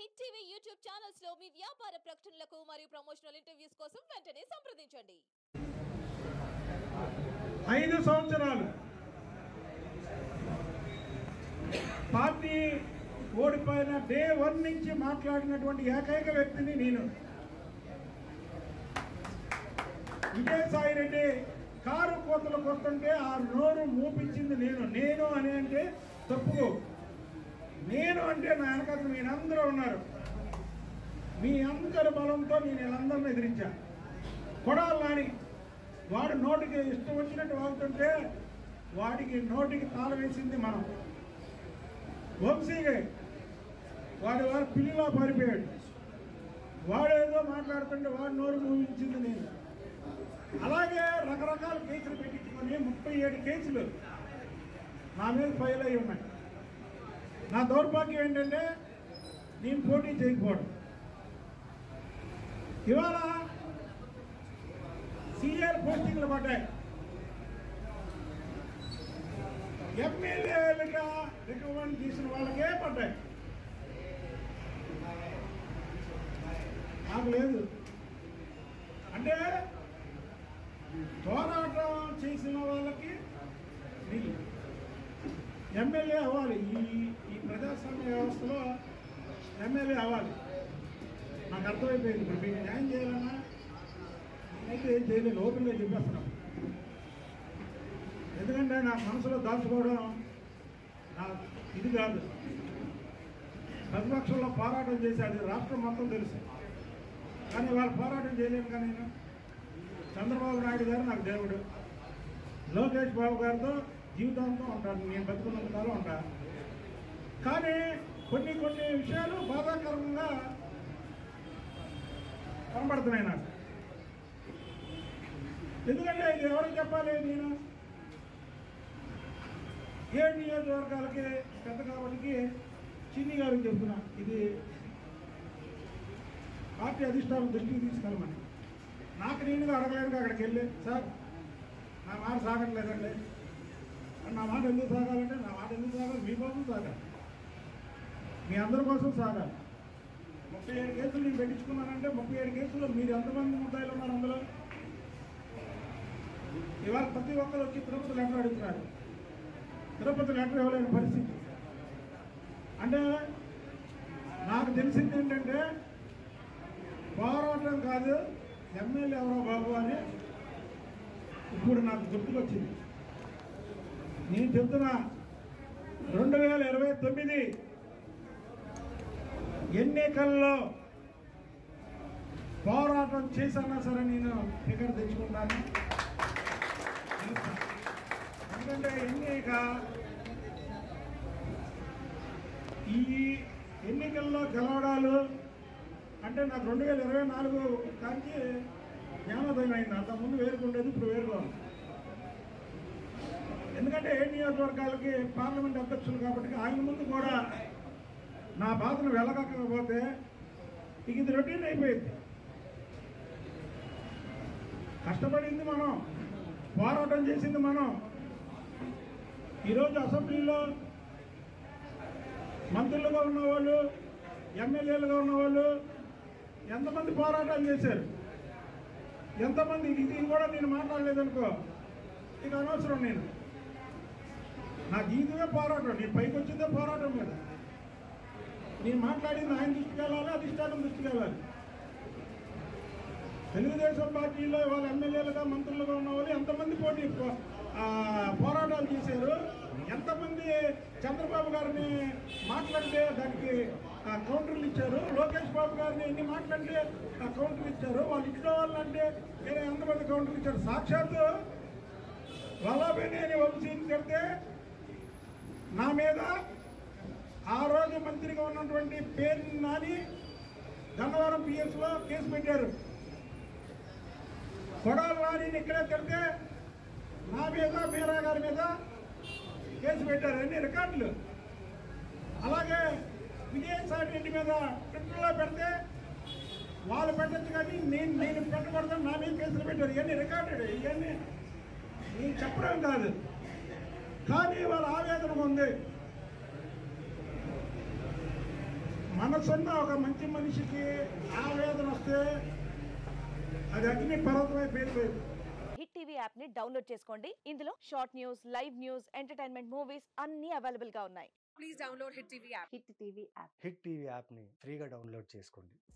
Hit TV YouTube channels లో మీ వ్యాపార ప్రకటనలకు మరియు ప్రమోషనల్ ఇంటర్వ్యూస్ కోసం వెంటనే సంప్రదించండి ఐదు సంవత్సరాలు పార్టీ ఓడిపోయిన డే వన్ నుంచి మాట్లాడినటువంటి ఏకైక వ్యక్తిని నేను విజయసాయి రెడ్డి కారు కోతలకు వస్తుంటే ఆ నోరు మూపించింది నేను నేను అని అంటే తప్పు నేను అంటే నా వెనకాల మీరందరూ ఉన్నారు మీ అందరి బలంతో నేను వీళ్ళందరిని ఎదిరించా కొడాలి నాని వాడు నోటికి ఇష్టం వచ్చినట్టు వాగుతుంటే వాడికి నోటికి తాళం వేసింది మనం వంశీగా వాడు వాడు పిల్లిలా పారిపోయాడు వాడేదో మాట్లాడుతుంటే వాడు నోరు మూవించింది నేను అలాగే రకరకాల కేసులు పెట్టించుకొని ముప్పై ఏడు కేసులు నా మీద ఫైల్ అయి ఉన్నాయి నా దౌర్భాగ్యం ఏంటంటే నేను పోటీ చేయకపోవడం ఇవాళ సీనియర్ పోస్టింగ్లు పడ్డాయి ఎమ్మెల్యేలుగా రికమెండ్ చేసిన వాళ్ళకే పడ్డాయి నాకు లేదు అంటే పోరాటం చేసిన వాళ్ళకి వీళ్ళు ఎమ్మెల్యే అవ్వాలి ఈ ఈ ప్రజాస్వామ్య వ్యవస్థలో ఎమ్మెల్యే అవ్వాలి నాకు అర్థమైపోయింది ఇప్పుడు మీకు న్యాయం చేయాలన్నా అయితే ఏం చేయలేదు ఓపెన్గా చెప్పేస్తున్నాం ఎందుకంటే నా మనసులో దాచుకోవడం నా ఇది కాదు ప్రతిపక్షంలో పోరాటం చేశాడు రాష్ట్రం మొత్తం తెలుసు కానీ వాళ్ళు పోరాటం చేయలేను కానీ నేను చంద్రబాబు నాయుడు గారు నాకు దేవుడు లోకేష్ బాబు గారితో జీవితాంతం ఉంటాను నేను బతుకున్నంత కాలం ఉంటా కానీ కొన్ని కొన్ని విషయాలు బాధాకరంగా కనబడుతున్నాయి నాకు ఎందుకంటే ఇది ఎవరికి చెప్పాలి నేను ఏడు నియోజకవర్గాలకి పెద్ద కాబట్టి చిన్ని గారికి చెప్తున్నా ఇది పార్టీ అధిష్టానం దృష్టికి తీసుకెళ్ళమని నాకు నేనుగా అడగలేదుగా అక్కడికి వెళ్ళి సార్ నా మాట సాగట్లేదండి నా మాట ఎందుకు సాగాలంటే నా మాట ఎందుకు సాగాలి మీకోసం సాగాలి మీ అందరి కోసం సాగాలి ముప్పై ఏడు కేసులు నేను పెట్టించుకున్నానంటే ముప్పై ఏడు కేసుల్లో మీరు ఎంతమంది ముద్దాయిలు ఉన్నారు అందులో ఇవాళ ప్రతి ఒక్కరు వచ్చి తిరుపతి లెటర్ అడుగుతున్నారు తిరుపతి లెటర్ ఇవ్వలేని పరిస్థితి అంటే నాకు తెలిసింది ఏంటంటే పోరాటం కాదు ఎమ్మెల్యే ఎవరో బాబు అని ఇప్పుడు నాకు గుర్తుకొచ్చింది నేను చెప్తున్నా రెండు వేల ఇరవై తొమ్మిది ఎన్నికల్లో పోరాటం చేశానా సరే నేను ఫిగర్ తెచ్చుకుంటాను ఎందుకంటే ఎన్నిక ఈ ఎన్నికల్లో గెలవడాలు అంటే నాకు రెండు వేల ఇరవై నాలుగు కాంచి జ్ఞానోదయం అయింది అంతకుముందు వేరుగా ఉండేది ఇప్పుడు వేరుగా ఉంది ఎందుకంటే ఏ నియోజకవర్గాలకి పార్లమెంట్ అధ్యక్షులు కాబట్టి ఆయన ముందు కూడా నా బాధను వెళ్ళకపోతే ఇక ఇది రొటీన్ అయిపోయింది కష్టపడింది మనం పోరాటం చేసింది మనం ఈరోజు అసెంబ్లీలో మంత్రులుగా ఉన్నవాళ్ళు ఎమ్మెల్యేలుగా ఉన్నవాళ్ళు ఎంతమంది పోరాటాలు చేశారు ఎంతమంది ఇది కూడా నేను మాట్లాడలేదనుకో ఇక అనవసరం నేను నా జీవితమే పోరాటం నేను పైకి వచ్చిందే పోరాటం మీద నేను మాట్లాడింది ఆయన దృష్టికి వెళ్ళాలి అధిష్టానం దృష్టికి వెళ్ళాలి తెలుగుదేశం పార్టీలో వాళ్ళ ఎమ్మెల్యేలుగా మంత్రులుగా ఉన్న వాళ్ళు ఎంతమంది పోటీ పో- ఆ, పోరాటాలు చేశారు ఎంతమంది చంద్రబాబు గారిని మాట్లాడితే దానికి ఆ, కౌంటర్లు ఇచ్చారు లోకేష్ బాబు గారిని ఎన్ని మాట్లాడితే ఆ, కౌంటర్లు ఇచ్చారు వాళ్ళ ఇంట్లో వాళ్ళంటే వేరే ఎంతమంది కౌంటర్లు ఇచ్చారు సాక్షాత్తు వల్లభనేని వంశీని కడితే నా మీద ఆ రోజు మంత్రిగా ఉన్నటువంటి పేరు నాని గన్నవరం పిఎస్లో కేసు పెట్టారు కొడాలి వారిని ఇక్కడే తిడితే నా మీద మీరా గారి మీద కేసు పెట్టారు అన్ని రికార్డులు అలాగే విజయసాయి రెడ్డి మీద ట్విట్టర్లో పెడితే వాళ్ళు పెట్టచ్చు కానీ నేను నేను పెట్టకూడదని నా మీద కేసులు పెట్టారు ఇవన్నీ రికార్డెడ్ ఇవన్నీ నేను చెప్పడం కాదు కానీ వాళ్ళ ఆవేదన ఉంది మనసున్న ఒక మంచి మనిషికి ఆవేదన వస్తే అది అగ్ని పర్వతమై పేలిపోయింది హిట్ టీవీ యాప్ ని డౌన్లోడ్ చేసుకోండి ఇందులో short news live news entertainment movies అన్ని అవైలబుల్ గా ఉన్నాయి please download Hit TV app. Hit TV app Hit TV యాప్ని ఫ్రీగా డౌన్లోడ్ చేసుకోండి